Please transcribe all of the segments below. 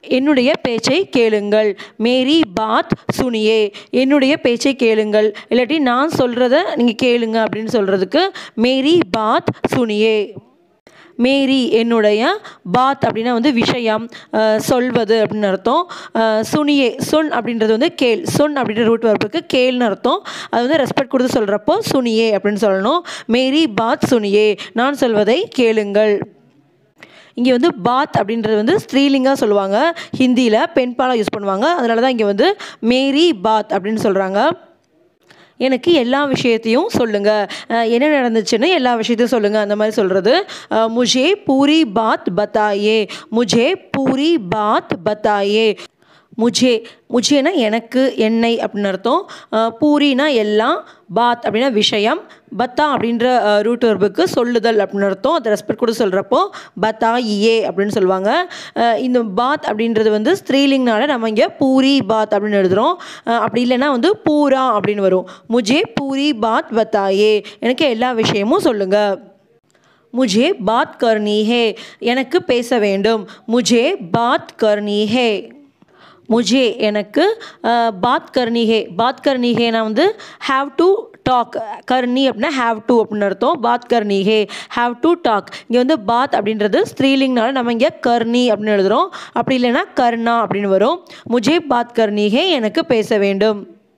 என்னுடைய பேச்சை கேளுங்கள் மேரி பாத் சுனியே என்னுடைய பேச்சை கேளுங்கள் இல்லாட்டி நான் சொல்கிறத நீங்கள் கேளுங்க அப்படின்னு சொல்கிறதுக்கு மேரி பாத் சுனியே மேரி என்னுடைய பாத் அப்படின்னா வந்து விஷயம் அஹ், சொல்வது அப்படின்னு அர்த்தம் அஹ், சுனியே சொன் அப்படின்றது வந்து கேள் சொன் அப்படின்ற ரூட் வரப்புக்கு கேள்னு அர்த்தம் அது வந்து ரெஸ்பெக்ட் கொடுத்து சொல்கிறப்போ சுனியே அப்படின்னு சொல்லணும் மேரி பாத் சுனியே நான் சொல்வதை கேளுங்கள் இங்கே வந்து பாத் அப்படின்றது வந்து ஸ்திரீலிங்காக சொல்லுவாங்க ஹிந்தியில் பெண்பாலாக யூஸ் பண்ணுவாங்க அதனால தான் இங்கே வந்து மேரி பாத் அப்படின்னு சொல்கிறாங்க எனக்கு எல்லா விஷயத்தையும் சொல்லுங்கள் அஹ் என்ன நடந்துச்சுன்னு எல்லா விஷயத்தையும் சொல்லுங்கள் அந்த மாதிரி சொல்கிறது முஜே பூரி பாத் பத்தாயே முஜே பூரி பாத் பத்தாயே முஜே முஜேனா எனக்கு என்னை அப்படின்னு அர்த்தம் அஹ் பூரினா எல்லாம் பாத் அப்படின்னா விஷயம் பத்தா அப்படின்ற ரூட் வர்புக்கு சொல்லுதல் அப்படின்னு அர்த்தம் அதை ரெஸ்பெக்ட் கூட சொல்கிறப்போ பத்தா இயே அப்படின்னு சொல்லுவாங்க அஹ் இந்த பாத் அப்படின்றது வந்து ஸ்திரீலிங்னால நம்ம இங்கே பூரி பாத் அப்படின்னு எழுதுகிறோம் அப்படி இல்லைன்னா வந்து பூரா அப்படின்னு வரும் முஜே பூரி பாத் பத்தாயே எனக்கு எல்லா விஷயமும் சொல்லுங்கள் முஜே பாத் கர்னி ஹே எனக்கு பேச வேண்டும் முஜே பாத் கர்னி ஹே முஜே எனக்கு அஹ், பாத் கர்னி ஹே பாத் கர்னி ஹேனா வந்து ஹாவ் டு டாக் கர்னி அப்படின்னா ஹாவ் டு அப்படின்னு அர்த்தம் பாத் கர்னி ஹே ஹாவ் டு டாக் இங்கே வந்து பாத் அப்படின்றது ஸ்திரீலிங்னால நம்ம இங்கே கர்னி அப்படின்னு எழுதுகிறோம் அப்படி இல்லைன்னா கர்ணா அப்படின்னு வரும் முஜே பாத் கர்னி ஹே எனக்கு பேச வேண்டும்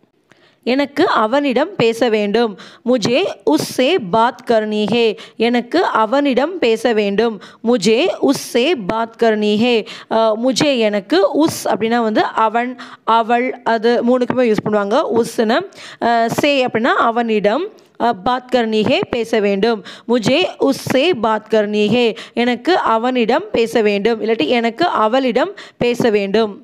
எனக்கு அவனிடம் பேச வேண்டும் முஜே உஸ்ஸே பாத் கர்னி ஹே எனக்கு அவனிடம் பேச வேண்டும் முஜே உஸ்ஸே பாத் கர்னி ஹே அஹ், முஜே எனக்கு உஸ் அப்படின்னா வந்து அவன் அவள் அது மூணுக்குமே யூஸ் பண்ணுவாங்க உஸ்ன்னு அஹ், சே அப்படின்னா அவனிடம் அஹ், பாத் கர்னி ஹே பேச வேண்டும் முஜே உஸ்ஸே பாத் கர்னி ஹே எனக்கு அவனிடம் பேச வேண்டும் இல்லாட்டி எனக்கு அவளிடம் பேச வேண்டும்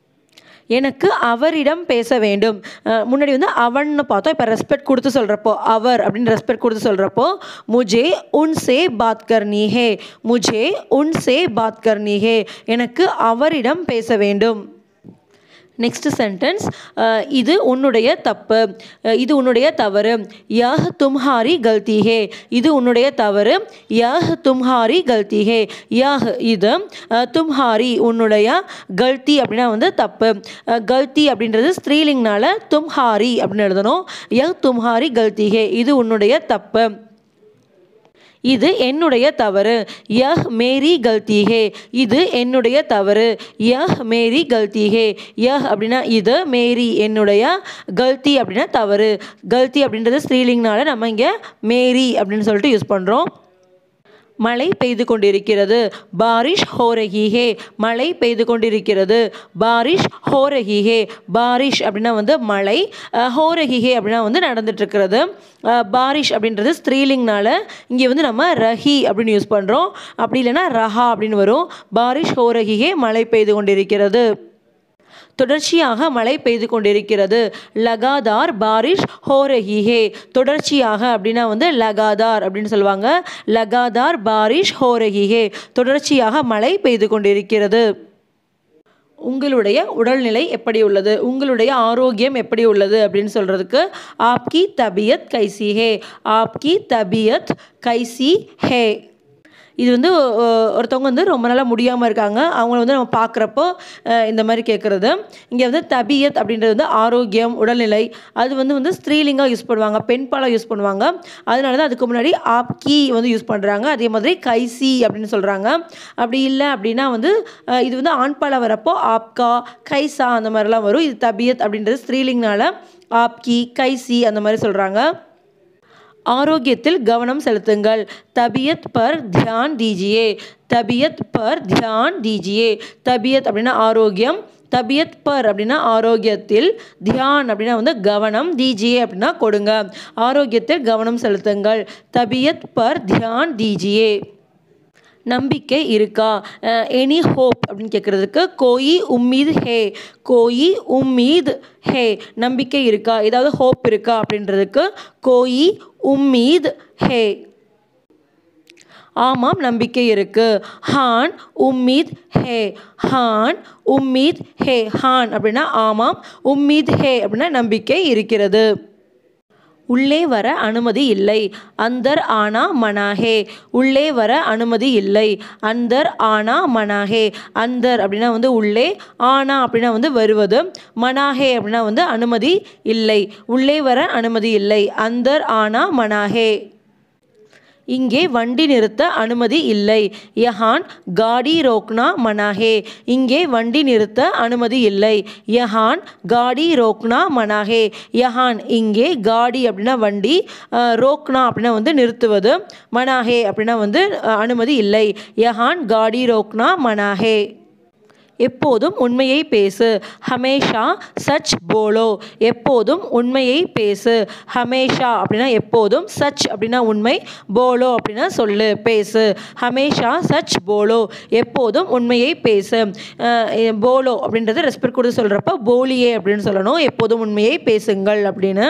எனக்கு அவரிடம் பேச வேண்டும் அஹ் முன்னாடி வந்து அவன்னு பார்த்தோம் இப்போ ரெஸ்பெக்ட் கொடுத்து சொல்கிறப்போ அவர் அப்படின்னு ரெஸ்பெக்ட் கொடுத்து சொல்கிறப்போ முஜே உன்சே பாத் கர்னி ஹே முஜே உன்சே பாத் கர்னி ஹே எனக்கு அவரிடம் பேச வேண்டும் நெக்ஸ்ட் சென்டென்ஸ் இது உன்னுடைய தப்பு அஹ் இது உன்னுடைய தவறு யஹ் தும்ஹாரி கல்தி ஹே இது உன்னுடைய தவறு யஹ் தும்ஹாரி கல்தி ஹே யஹ் இது அஹ் தும்ஹாரி உன்னுடைய கல்தி அப்படின்னா வந்து தப்பு அஹ் கல்தி அப்படின்றது ஸ்திரீலிங்னால தும்ஹாரி அப்படின்னு எழுதணும் யஹ் தும்ஹாரி கல்தி ஹே இது உன்னுடைய தப்பு இது என்னுடைய தவறு யஹ் மேரி கல்தி ஹே இது என்னுடைய தவறு யஹ் மேரி கல்தி ஹே யஹ் அப்படின்னா இது மேரி என்னுடைய கல்தி அப்படின்னா தவறு கல்தி அப்படின்றது ஸ்ரீலிங்னால நம்ம இங்கே மேரி அப்படின்னு சொல்லிட்டு யூஸ் பண்ணுறோம் மழை பெய்து கொண்டிருக்கிறது பாரிஷ் ஹோ ரஹி ஹே மழை பெய்து கொண்டிருக்கிறது பாரிஷ் ஹோ ரஹி ஹே பாரிஷ் அப்படின்னா வந்து மழை அஹ், ஹோ ரஹி ஹே அப்படின்னா வந்து நடந்துட்டு இருக்கிறது அஹ், பாரிஷ் அப்படின்றது ஸ்திரீலிங்னால இங்கே வந்து நம்ம ரஹி அப்படின்னு யூஸ் பண்ணுறோம் அப்படி இல்லைன்னா ரஹா அப்படின்னு வரும் பாரிஷ் ஹோ ரஹி ஹே மழை பெய்து கொண்டிருக்கிறது தொடர்ச்சியாக மழை பெய்து கொண்டிருக்கிறது லகாதார் பாரிஷ் ஹோ ரஹி ஹே தொடர்ச்சியாக அப்படின்னா வந்து லகாதார் அப்படின்னு சொல்லுவாங்க லகாதார் பாரிஷ் ஹோ ரஹி ஹே தொடர்ச்சியாக மழை பெய்து கொண்டிருக்கிறது உங்களுடைய உடல்நிலை எப்படி உள்ளது உங்களுடைய ஆரோக்கியம் எப்படி உள்ளது அப்படின்னு சொல்கிறதுக்கு ஆப்கி தபியத் கைசி ஹே ஆப்கி தபியத் கைசி ஹே இது வந்து அஹ், ஒருத்தவங்க வந்து ரொம்ப நாளாக முடியாமல் இருக்காங்க அவங்கள வந்து நம்ம பார்க்குறப்போ இந்த மாதிரி கேட்குறது இங்கே வந்து தபியத் அப்படின்றது வந்து ஆரோக்கியம் உடல்நிலை அது வந்து வந்து ஸ்திரீலிங்காக யூஸ் பண்ணுவாங்க பெண்பாலாக யூஸ் பண்ணுவாங்க அதனால தான் அதுக்கு முன்னாடி ஆப்கி வந்து யூஸ் பண்ணுறாங்க அதே மாதிரி கைசி அப்படின்னு சொல்கிறாங்க அப்படி இல்லை அப்படின்னா வந்து அஹ், இது வந்து ஆண்பாலாக வரப்போ ஆப்கா கைசா அந்த மாதிரிலாம் வரும் இது தபியத் அப்படின்றது ஸ்திரீலிங்னால ஆப்கி கைசி அந்த மாதிரி சொல்கிறாங்க ஆரோக்கியத்தில் கவனம் செலுத்துங்கள் தபியத் பர் தியான் தீஜியே தபியத் பர் தியான் தீஜியே தபியத் அப்படின்னா ஆரோக்கியம் தபியத் பர் அப்படின்னா ஆரோக்கியத்தில் தியான் அப்படின்னா வந்து கவனம் தீஜியே அப்படின்னா கொடுங்க ஆரோக்கியத்தில் கவனம் செலுத்துங்கள் தபியத் பர் தியான் தீஜியே நம்பிக்கை இருக்கா எனி ஹோப் அப்படின்னு கேட்குறதுக்கு கோயி உம்மீது ஹே கோயி உம்மீத் ஹே நம்பிக்கை இருக்கா ஏதாவது ஹோப் இருக்கா அப்படின்றதுக்கு கோயி உம்மீத் ஹே ஆமாம் நம்பிக்கை இருக்கு ஹான் உம்மீத் ஹே ஹான் உம்மீத் ஹே ஹான் அப்படின்னா ஆமாம் உம்மீத் ஹே அப்படின்னா நம்பிக்கை இருக்கிறது உள்ளே வர அனுமதி இல்லை அந்தர் ஆனா மனாஹே உள்ளே வர அனுமதி இல்லை அந்தர் ஆனா மனாஹே அந்தர் அப்படின்னா வந்து உள்ளே ஆனா அப்படின்னா வந்து வருவது மனாஹே அப்படின்னா வந்து அனுமதி இல்லை உள்ளே வர அனுமதி இல்லை அந்தர் ஆனா மனாஹே இங்கே வண்டி நிறுத்த அனுமதி இல்லை யஹான் காடி ரோக்னா மனாஹே இங்கே வண்டி நிறுத்த அனுமதி இல்லை யஹான் காடி ரோக்னா மனாஹே யஹான் இங்கே காடி அப்படின்னா வண்டி அஹ், ரோக்னா அப்படின்னா வந்து நிறுத்துவது மனாஹே அப்படின்னா வந்து அஹ், அனுமதி இல்லை யஹான் காடி ரோக்னா மனாஹே எப்போதும் உண்மையை பேசு ஹமேஷா சச் போலோ எப்போதும் உண்மையை பேசு ஹமேஷா அப்படின்னா எப்போதும் சச் அப்படின்னா உண்மை போலோ அப்படின்னா சொல்லு பேசு ஹமேஷா சச் போலோ எப்போதும் உண்மையை பேசு அஹ் எ- போலோ அப்படின்றது ரெஸ்பெக்ட் கொடுத்து சொல்கிறப்ப போலியே அப்படின்னு சொல்லணும் எப்போதும் உண்மையை பேசுங்கள் அப்படின்னு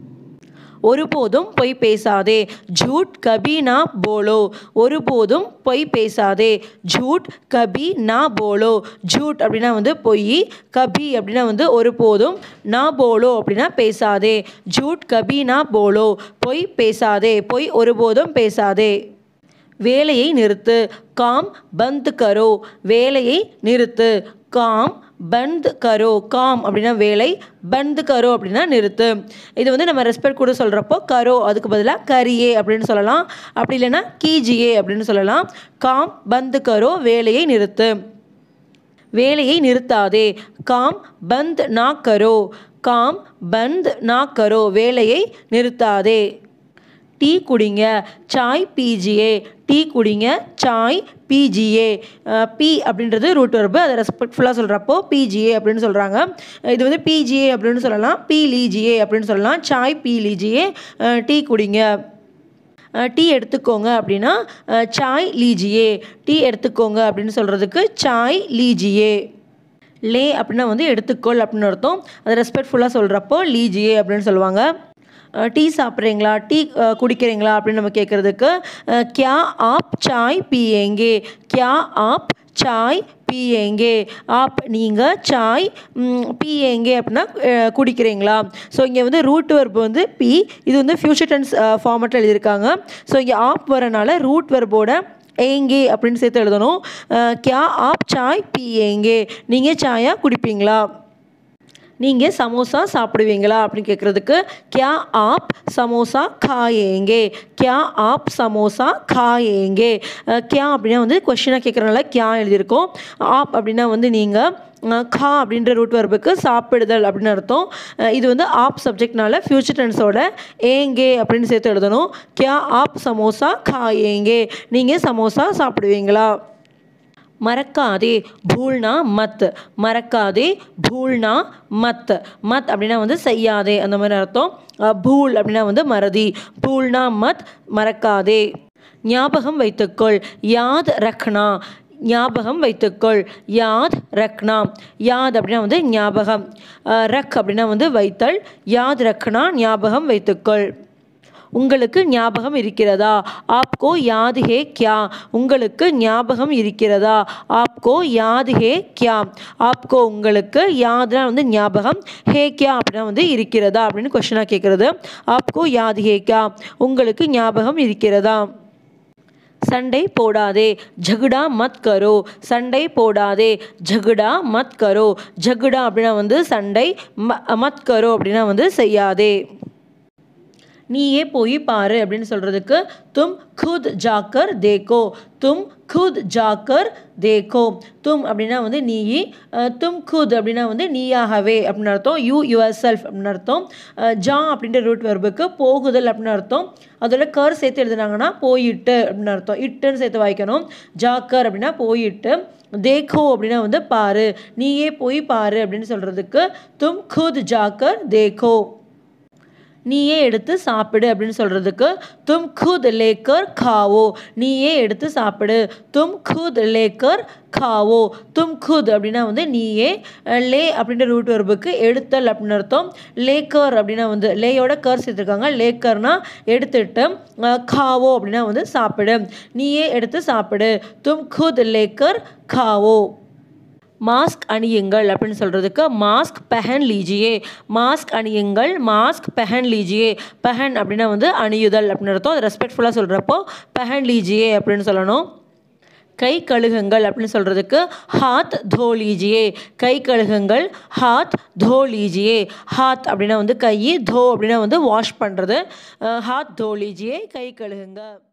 ஒருபோதும் பொய் பேசாதே ஜூட் கபி நா போலோ ஒருபோதும் பொய் பேசாதே ஜூட் கபி நா போலோ ஜூட் அப்படின்னா வந்து பொய் கபி அப்படின்னா வந்து ஒருபோதும் நா போலோ அப்படின்னா பேசாதே ஜூட் கபி நா போலோ பொய் பேசாதே பொய் ஒருபோதும் பேசாதே வேலையை நிறுத்து காம் பந்த் கரோ வேலையை நிறுத்து காம் பந்த் கரோ காம் அப்படின்னா வேலை பந்த் கரோ அப்படின்னா நிறுத்து இது வந்து நம்ம ரெஸ்பெக்ட் கூட சொல்கிறப்போ கரோ அதுக்கு பதிலாக கரியே அப்படின்னு சொல்லலாம் அப்படி இல்லைன்னா கீஜியே அப்படின்னு சொல்லலாம் காம் பந்த் கரோ வேலையை நிறுத்து வேலையை நிறுத்தாதே காம் பந்த் நா கரோ காம் பந்த் நா கரோ வேலையை நிறுத்தாதே டீ குடிங்க சாய் பீஜியே டீ குடிங்க சாய் பிஜிஏ பி அப்படின்றது ரூட் வரப்பு அதை ரெஸ்பெக்ட்ஃபுல்லாக சொல்கிறப்போ பிஜிஏ அப்படின்னு சொல்கிறாங்க இது வந்து பிஜிஏ அப்படின்னு சொல்லலாம் பி லீஜிஏ அப்படின்னு சொல்லலாம் சாய் பி லீஜியே டீ குடிங்க அஹ் டீ எடுத்துக்கோங்க அப்படின்னா அஹ் சாய் லீஜியே டீ எடுத்துக்கோங்க அப்படின்னு சொல்கிறதுக்கு சாய் லீஜியே லே அப்படின்னா வந்து எடுத்துக்கொள் அப்படின்னு அர்த்தம் அதை ரெஸ்பெக்ட்ஃபுல்லாக சொல்கிறப்போ லீஜியே அப்படின்னு சொல்லுவாங்க அஹ் டீ சாப்பிட்றீங்களா டீ அஹ் குடிக்கிறீங்களா அப்படின்னு நம்ம கேட்குறதுக்கு அஹ் கியா ஆப் சாய் பியேங்கே கியா ஆப் சாய் பியேங்கே ஆப் நீங்கள் சாய் ம், பியேங்கே அப்படின்னா அஹ், குடிக்கிறீங்களா ஸோ இங்கே வந்து ரூட் வெர்ப் வந்து பி இது வந்து ஃபியூச்சர் டென்ஸ் ஃபார்மெட்டில் எழுதியிருக்காங்க ஸோ இங்கே ஆப் வரனால ரூட் வெர்போட ஏங்கே அப்படின்னு சேர்த்து எழுதணும் அஹ், கியா ஆப் சாய் பியேங்கே நீங்கள் சாயா குடிப்பீங்களா நீங்கள் சமோசா சாப்பிடுவீங்களா அப்படின்னு கேட்குறதுக்கு கியா ஆப் சமோசா காயேங்கே கியா ஆப் சமோசா காயேங்கே அஹ், கியா அப்படின்னா வந்து கொஷினாக கேட்குறனால கியா எழுதியிருக்கோம் ஆப் அப்படின்னா வந்து நீங்கள் கா அப்படின்ற ரூட் வரப்புக்கு சாப்பிடுதல் அப்படின்னு அர்த்தம் அஹ், இது வந்து ஆப் சப்ஜெக்ட்னால ஃபியூச்சர் டென்ஸோட ஏங்கே அப்படின்னு சேர்த்து எழுதணும் கியா ஆப் சமோசா காயேங்கே நீங்கள் சமோசா சாப்பிடுவீங்களா மறக்காதே பூல்னா மத் மறக்காதே பூல்னா மத் மத் அப்படின்னா வந்து செய்யாதே அந்த மாதிரி அர்த்தம் அஹ், பூல் அப்படின்னா வந்து மறதி பூல்னா மத் மறக்காதே ஞாபகம் வைத்துக்கொள் யாத் ரக்னா ஞாபகம் வைத்துக்கொள் யாத் ரக்னா யாத் அப்படின்னா வந்து ஞாபகம் அஹ், ரக் அப்படின்னா வந்து வைத்தல் யாத் ரக்னா ஞாபகம் வைத்துக்கொள் உங்களுக்கு ஞாபகம் இருக்கிறதா ஆப்கோ யாத் ஹே கியா உங்களுக்கு ஞாபகம் இருக்கிறதா ஆப்கோ யாத் ஹே கியா ஆப்கோ உங்களுக்கு யாத்னா வந்து ஞாபகம் ஹே கியா அப்படின்னா வந்து இருக்கிறதா அப்படின்னு கொஷனாக கேட்குறது ஆப்கோ யாத் ஹே கியா உங்களுக்கு ஞாபகம் இருக்கிறதா சண்டை போடாதே ஜகுடா மத் கரோ சண்டை போடாதே ஜகுடா மத் கரோ ஜகுடா அப்படின்னா வந்து சண்டை ம மத் கரோ அப்படின்னா வந்து செய்யாதே நீயே போய் பாரு அப்படின்னு சொல்கிறதுக்கு தும் खुद जाकर देखो தும் खुद जाकर देखो தும் அப்படின்னா வந்து நீ அஹ், தும் खुद அப்படின்னா வந்து நீயாகவே அப்படின்னு அர்த்தம் யூ யுவர் செல்ஃப் அப்படின்னு அர்த்தம் அஹ், ஜா அப்படின்ற ரூட் வெர்புக்கு போகுதல் அப்படின்னு அர்த்தம் அதோட கர் சேர்த்து எழுதுனாங்கன்னா போயிட்டு அப்படின்னு அர்த்தம் இட்டுன்னு சேர்த்து வாய்க்கணும் ஜாக்கர் அப்படின்னா போயிட்டு தேக்கோ அப்படின்னா வந்து பாரு நீயே போய் பாரு அப்படின்னு சொல்கிறதுக்கு தும் खुद जाकर देखो நீயே எடுத்து சாப்பிடு அப்படின்னு சொல்கிறதுக்கு தும் खुद लेकर खाओ நீயே எடுத்து சாப்பிடு தும் खुद लेकर खाओ தும் खुद அப்படின்னா வந்து நீயே அஹ், லே அப்படின்ற ரூட் வெர்புக்கு எடுத்தல் அப்படின்னு அர்த்தம் லேக்கர் அப்படின்னா வந்து லேயோட கர் சேர்த்துருக்காங்க லேக்கர்னா எடுத்துட்டு அஹ், खाओ அப்படின்னா வந்து சாப்பிடு நீயே எடுத்து சாப்பிடு தும் खुद लेकर खाओ மாஸ்க் அணியுங்கள் அப்படின்னு சொல்கிறதுக்கு மாஸ்க் பெஹன் லீஜியே மாஸ்க் அணியுங்கள் மாஸ்க் பெஹன் லீஜியே பெஹன் அப்படின்னா வந்து அணியுதல் அப்படின்னு அர்த்தம் அது ரெஸ்பெக்ட்ஃபுல்லாக சொல்கிறப்போ பெஹன் லீஜியே அப்படின்னு சொல்லணும் கை கழுகுங்கள் அப்படின்னு சொல்கிறதுக்கு ஹாத் தோ லீஜியே கை கழுகுங்கள் ஹாத் தோ லீஜியே ஹாத் அப்படின்னா வந்து கை தோ அப்படின்னா வந்து வாஷ் பண்ணுறது ஹாத் தோ லீஜியே கை கழுகுங்க